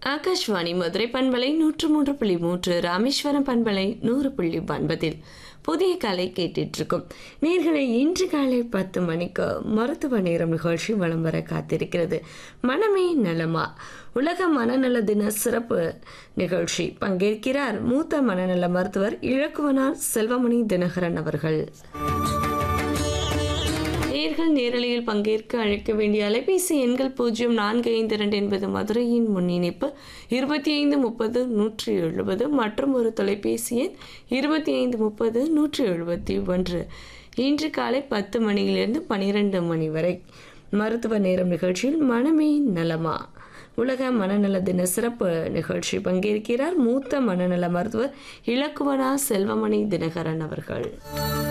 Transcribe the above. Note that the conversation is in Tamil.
ஆகாஷ்வாணி மதுரை பண்பலை நூற்று மூன்று புள்ளி மூன்று ராமேஸ்வரம் பண்பலை நூறு புள்ளி ஒன்பதில் புதிய கலை கேட்டுட்டு இருக்கும் நேர்களை இன்று காலை பத்து மணிக்கு மருத்துவ நேரம் நிகழ்ச்சி வலம் வர காத்திருக்கிறது மனமே நலமா உலக மனநல தின சிறப்பு நிகழ்ச்சி பங்கேற்கிறார் மூத்த மனநல மருத்துவர் இலக்குவனார் செல்வமணி தினகரன் அவர்கள் நேர்கள் நேரலையில் பங்கேற்க அழைக்க வேண்டிய அலைபேசி எண்கள் பூஜ்ஜியம் நான்கு ஐந்து இரண்டு என்பது மதுரையின் முன்னிணைப்பு இருபத்தி ஐந்து முப்பது நூற்றி எழுபது மற்றும் ஒரு தொலைபேசி எண் இருபத்தி ஐந்து முப்பது நூற்றி எழுபத்தி ஒன்று இன்று காலை பத்து மணியிலிருந்து பனிரெண்டு மணி வரை மருத்துவ நேரம் நிகழ்ச்சியில் மனமே நலமா உலக மனநல தின சிறப்பு நிகழ்ச்சி பங்கேற்கிறார் மூத்த மனநல மருத்துவர் இலக்குவனா செல்வமணி தினகரன் அவர்கள்